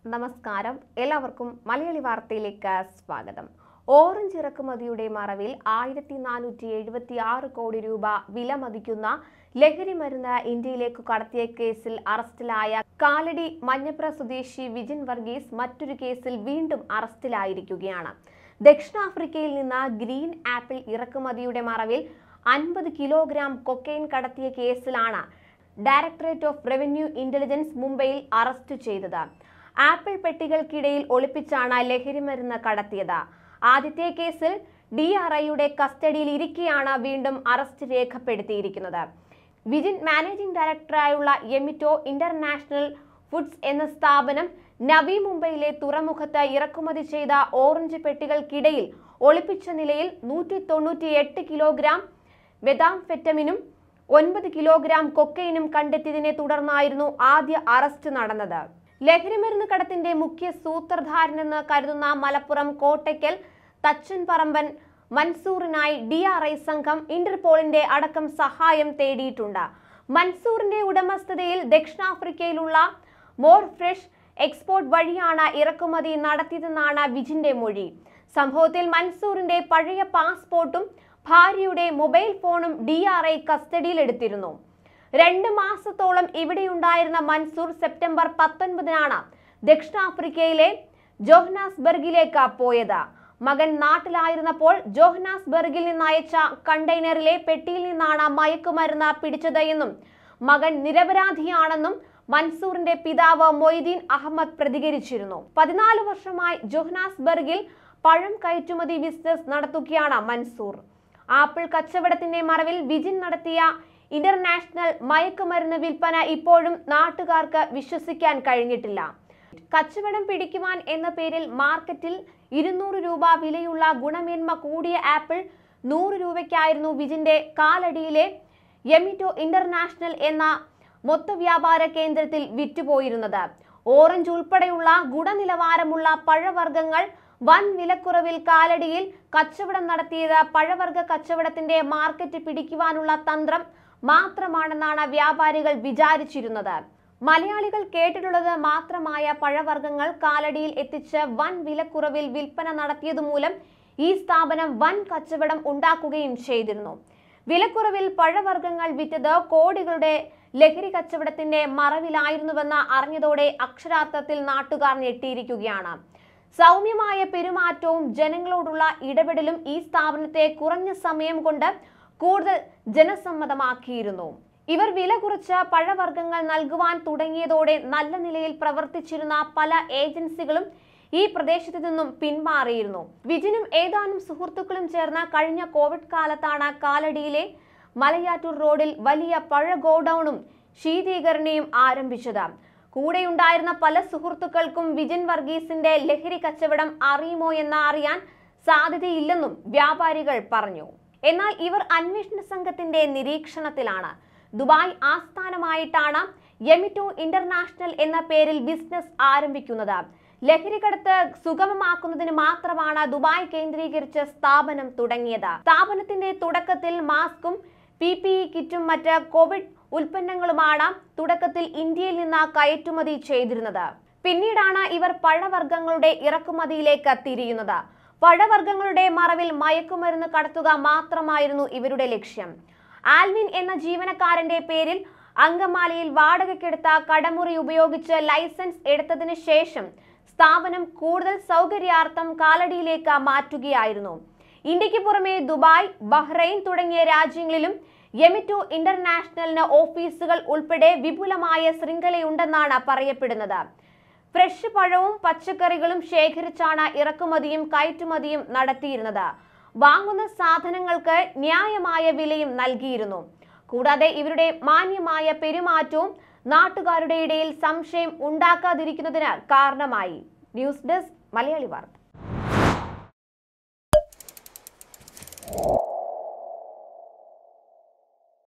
നമസ്കാരം എല്ലാവർക്കും മലയാളി വാർത്തയിലേക്ക് സ്വാഗതം ഓറഞ്ച് ഇറക്കുമതിയുടെ മറവിൽ ആയിരത്തി നാനൂറ്റി എഴുപത്തി ആറ് കോടി രൂപ വില മതിക്കുന്ന ലഹരി മരുന്ന് ഇന്ത്യയിലേക്ക് കടത്തിയ കേസിൽ അറസ്റ്റിലായ കാലടി മഞ്ഞപ്ര സ്വദേശി വിജിൻ വർഗീസ് മറ്റൊരു കേസിൽ വീണ്ടും അറസ്റ്റിലായിരിക്കുകയാണ് ദക്ഷിണാഫ്രിക്കയിൽ നിന്ന് ഗ്രീൻ ആപ്പിൾ ഇറക്കുമതിയുടെ മറവിൽ അൻപത് കിലോഗ്രാം കൊക്കൈൻ കടത്തിയ കേസിലാണ് ഡയറക്ടറേറ്റ് ഓഫ് റവന്യൂ ഇന്റലിജൻസ് മുംബൈയിൽ അറസ്റ്റ് ചെയ്തത് ആപ്പിൾ പെട്ടികൾക്കിടയിൽ ഒളിപ്പിച്ചാണ് ലഹരിമരുന്ന് കടത്തിയത് ആദ്യത്തെ കേസിൽ ഡി ആർ ഐയുടെ കസ്റ്റഡിയിൽ ഇരിക്കെയാണ് വീണ്ടും അറസ്റ്റ് രേഖപ്പെടുത്തിയിരിക്കുന്നത് വിജിൻ മാനേജിംഗ് ഡയറക്ടറായുള്ള എമിറ്റോ ഇന്റർനാഷണൽ ഫുഡ്സ് എന്ന സ്ഥാപനം നവി മുംബൈയിലെ തുറമുഖത്ത് ഇറക്കുമതി ചെയ്ത ഓറഞ്ച് പെട്ടികൾക്കിടയിൽ ഒളിപ്പിച്ച നിലയിൽ നൂറ്റി തൊണ്ണൂറ്റി എട്ട് കിലോഗ്രാം വെതാംഫെറ്റമിനും ഒൻപത് കിലോഗ്രാം കൊക്കൈനും കണ്ടെത്തിയതിനെ തുടർന്നായിരുന്നു ആദ്യ അറസ്റ്റ് നടന്നത് ലഹരിമരുന്ന് കടത്തിന്റെ മുഖ്യ സൂത്രധാരനെന്ന് കരുതുന്ന മലപ്പുറം കോട്ടയ്ക്കൽ തച്ചൻ പറമ്പൻ മൻസൂറിനായി ഡി ആർ ഐ സംഘം ഇന്റർപോളിന്റെ അടക്കം സഹായം തേടിയിട്ടുണ്ട് മൻസൂറിന്റെ ഉടമസ്ഥതയിൽ ദക്ഷിണാഫ്രിക്കയിലുള്ള മോർ ഫ്രഷ് എക്സ്പോർട്ട് വഴിയാണ് ഇറക്കുമതി നടത്തിയതെന്നാണ് വിജിന്റെ മൊഴി സംഭവത്തിൽ മൻസൂറിന്റെ പഴയ പാസ്പോർട്ടും ഭാര്യയുടെ മൊബൈൽ ഫോണും ഡി ആർ ഐ കസ്റ്റഡിയിലെടുത്തിരുന്നു രണ്ട് മാസത്തോളം ഇവിടെയുണ്ടായിരുന്ന മൻസൂർ സെപ്റ്റംബർ പത്തൊൻപതിനാണ് ദക്ഷിണാഫ്രിക്കയിലെ ജോഹ്നാസ്ബർഗിലേക്ക് പോയത് മകൻ നാട്ടിലായിരുന്നപ്പോൾ ജോഹ്നാസ്ബർഗിൽ നിന്ന് അയച്ച കണ്ടെയ്നറിലെ പെട്ടിയിൽ നിന്നാണ് മയക്കുമരുന്ന് പിടിച്ചത് എന്നും മകൻ നിരപരാധിയാണെന്നും മൻസൂറിന്റെ പിതാവ് മൊയ്തീൻ അഹമ്മദ് പ്രതികരിച്ചിരുന്നു പതിനാല് വർഷമായി ജോഹ്നാസ്ബർഗിൽ പഴം കയറ്റുമതി ബിസിനസ് നടത്തുകയാണ് മൻസൂർ ആപ്പിൾ കച്ചവടത്തിന്റെ മറവിൽ വിജിൻ നടത്തിയ ഇന്റർനാഷണൽ മയക്കുമരുന്ന് വിൽപ്പന ഇപ്പോഴും നാട്ടുകാർക്ക് വിശ്വസിക്കാൻ കഴിഞ്ഞിട്ടില്ല കച്ചവടം പിടിക്കുവാൻ എന്ന പേരിൽ മാർക്കറ്റിൽ ഇരുന്നൂറ് രൂപ വിലയുള്ള ഗുണമേന്മ കൂടിയ ആപ്പിൾ നൂറ് രൂപയ്ക്കായിരുന്നു വിജിന്റെ കാലടിയിലെ യെമിറ്റോ ഇന്റർനാഷണൽ എന്ന മൊത്ത വ്യാപാര കേന്ദ്രത്തിൽ വിറ്റുപോയിരുന്നത് ഓറഞ്ച് ഉൾപ്പെടെയുള്ള ഗുണനിലവാരമുള്ള പഴവർഗ്ഗങ്ങൾ വൻ വിലക്കുറവിൽ കാലടിയിൽ കച്ചവടം നടത്തിയത് പഴവർഗ്ഗ കച്ചവടത്തിന്റെ മാർക്കറ്റ് പിടിക്കുവാനുള്ള തന്ത്രം മാത്രമാണെന്നാണ് വ്യാപാരികൾ വിചാരിച്ചിരുന്നത് മലയാളികൾ കേട്ടിട്ടുള്ളത് മാത്രമായ പഴവർഗ്ഗങ്ങൾ കാലടിയിൽ എത്തിച്ച് വൻ വിലക്കുറവിൽ വിൽപ്പന നടത്തിയതുമൂലം ഈ സ്ഥാപനം വൻ കച്ചവടം ഉണ്ടാക്കുകയും ചെയ്തിരുന്നു വിലക്കുറവിൽ പഴവർഗ്ഗങ്ങൾ വിറ്റത് കോടികളുടെ ലഹരി കച്ചവടത്തിന്റെ മറവിലായിരുന്നുവെന്ന് അറിഞ്ഞതോടെ അക്ഷരാർത്ഥത്തിൽ നാട്ടുകാർ ഞെട്ടിയിരിക്കുകയാണ് സൗമ്യമായ പെരുമാറ്റവും ജനങ്ങളോടുള്ള ഇടപെടലും ഈ സ്ഥാപനത്തെ കുറഞ്ഞ സമയം കൊണ്ട് കൂടുതൽ ജനസമ്മതമാക്കിയിരുന്നു ഇവർ വില കുറച്ച പഴവർഗ്ഗങ്ങൾ നൽകുവാൻ തുടങ്ങിയതോടെ നല്ല നിലയിൽ പ്രവർത്തിച്ചിരുന്ന പല ഏജൻസികളും ഈ പ്രദേശത്തു നിന്നും പിന്മാറിയിരുന്നു വിജിനും ഏതാനും സുഹൃത്തുക്കളും ചേർന്ന കഴിഞ്ഞ കോവിഡ് കാലത്താണ് കാലടിയിലെ മലയാറ്റൂർ റോഡിൽ വലിയ പഴ ഗോഡൌണും ശീതീകരണയും ആരംഭിച്ചത് കൂടെയുണ്ടായിരുന്ന പല സുഹൃത്തുക്കൾക്കും വിജിൻ വർഗീസിന്റെ ലഹരി കച്ചവടം അറിയുമോ എന്ന് അറിയാൻ സാധ്യതയില്ലെന്നും വ്യാപാരികൾ പറഞ്ഞു എന്നാൽ ഇവർ അന്വേഷണ സംഘത്തിന്റെ നിരീക്ഷണത്തിലാണ് ദുബായ് ആസ്ഥാനമായിട്ടാണ് യെമിറ്റോ ഇന്റർനാഷണൽ എന്ന പേരിൽ ബിസിനസ് ആരംഭിക്കുന്നത് ലഹരിക്കടത്ത് സുഗമമാക്കുന്നതിന് മാത്രമാണ് ദുബായ് കേന്ദ്രീകരിച്ച് സ്ഥാപനം തുടങ്ങിയത് സ്ഥാപനത്തിന്റെ തുടക്കത്തിൽ മാസ്കും പി പി ഇ കിറ്റും മറ്റ് കോവിഡ് ഉൽപ്പന്നങ്ങളുമാണ് തുടക്കത്തിൽ ഇന്ത്യയിൽ നിന്ന് കയറ്റുമതി ചെയ്തിരുന്നത് പിന്നീടാണ് ഇവർ പഴവർഗ്ഗങ്ങളുടെ ഇറക്കുമതിയിലേക്ക് തിരിയുന്നത് പഴവർഗ്ഗങ്ങളുടെ മറവിൽ മയക്കുമരുന്ന് കടത്തുക മാത്രമായിരുന്നു ഇവരുടെ ലക്ഷ്യം ആൽവിൻ എന്ന ജീവനക്കാരന്റെ പേരിൽ അങ്കമാലിയിൽ വാടകയ്ക്കെടുത്ത കടമുറി ഉപയോഗിച്ച് ലൈസൻസ് എടുത്തതിന് ശേഷം സ്ഥാപനം കൂടുതൽ സൗകര്യാർത്ഥം കാലടിയിലേക്ക് മാറ്റുകയായിരുന്നു ഇന്ത്യക്ക് പുറമെ ദുബായ് ബഹ്റൈൻ തുടങ്ങിയ രാജ്യങ്ങളിലും യെമിറ്റോ ഇന്റർനാഷണലിന് ഓഫീസുകൾ ഉൾപ്പെടെ വിപുലമായ ശൃംഖലയുണ്ടെന്നാണ് പറയപ്പെടുന്നത് ഫ്രഷ് പഴവും പച്ചക്കറികളും ശേഖരിച്ചാണ് ഇറക്കുമതിയും കയറ്റുമതിയും നടത്തിയിരുന്നത് വാങ്ങുന്ന സാധനങ്ങൾക്ക് ന്യായമായ വിലയും നൽകിയിരുന്നു കൂടാതെ ഇവരുടെ മാന്യമായ പെരുമാറ്റവും നാട്ടുകാരുടെ ഇടയിൽ സംശയം ഉണ്ടാക്കാതിരിക്കുന്നതിന് കാരണമായി ന്യൂസ് ഡെസ്ക് മലയാളി വാർത്ത